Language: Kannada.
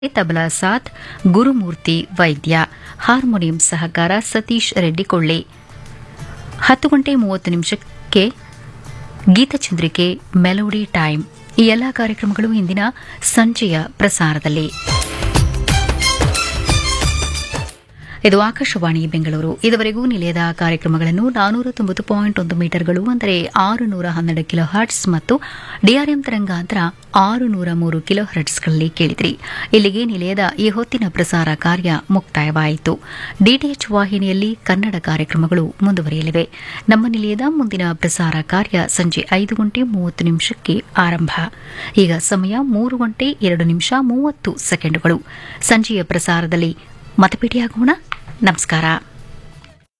ತಬಲಾ ಸಾಥ್ ಗುರುಮೂರ್ತಿ ವೈದ್ಯ ಹಾರ್ಮೋನಿಯಂ ಸಹಕಾರ ಸತೀಶ್ ರೆಡ್ಡಿ ಕೊಳ್ಳಿ ಹತ್ತು ಗಂಟೆ ಮೂವತ್ತು ನಿಮಿಷಕ್ಕೆ ಗೀತಚಂದ್ರಿಕೆ ಮೆಲೋಡಿ ಟೈಮ್ ಈ ಎಲ್ಲ ಕಾರ್ಯಕ್ರಮಗಳು ಇಂದಿನ ಸಂಜೆಯ ಪ್ರಸಾರದಲ್ಲಿ ಇದು ಆಕಾಶವಾಣಿ ಬೆಂಗಳೂರು ಇದುವರೆಗೂ ನಿಲಯದ ಕಾರ್ಯಕ್ರಮಗಳನ್ನು ನಾನೂರ ತೊಂಬತ್ತು ಪಾಯಿಂಟ್ ಒಂದು ಮೀಟರ್ಗಳು ಅಂದರೆ ಆರು ನೂರ ಹನ್ನೆರಡು ಕಿಲೋ ಹರ್ಟ್ಸ್ ಮತ್ತು ಡಿಆರ್ಎಂ ತರಂಗಾಂತರ ಆರು ನೂರ ಮೂರು ಕಿಲೋ ಹರ್ಟ್ಸ್ಗಳಲ್ಲಿ ಕೇಳಿದ್ರಿ ಇಲ್ಲಿಗೆ ನಿಲಯದ ಈ ಹೊತ್ತಿನ ಪ್ರಸಾರ ಕಾರ್ಯ ಮುಕ್ತಾಯವಾಯಿತು ಡಿಟಿಎಚ್ ವಾಹಿನಿಯಲ್ಲಿ ಕನ್ನಡ ಕಾರ್ಯಕ್ರಮಗಳು ಮುಂದುವರಿಯಲಿವೆ ನಮ್ಮ ನಿಲಯದ ಮುಂದಿನ ಪ್ರಸಾರ ಕಾರ್ಯ ಸಂಜೆ ಐದು ಗಂಟೆ ಮೂವತ್ತು ನಿಮಿಷಕ್ಕೆ ಆರಂಭ ಈಗ ಸಮಯ ಮೂರು ಗಂಟೆ ಎರಡು ನಿಮಿಷ ಮೂವತ್ತು ಸೆಕೆಂಡುಗಳು ಸಂಜೆಯ ಪ್ರಸಾರದಲ್ಲಿ ಮತಪೇಟಿಯಾಗೋಣ ನಮಸ್ಕಾರ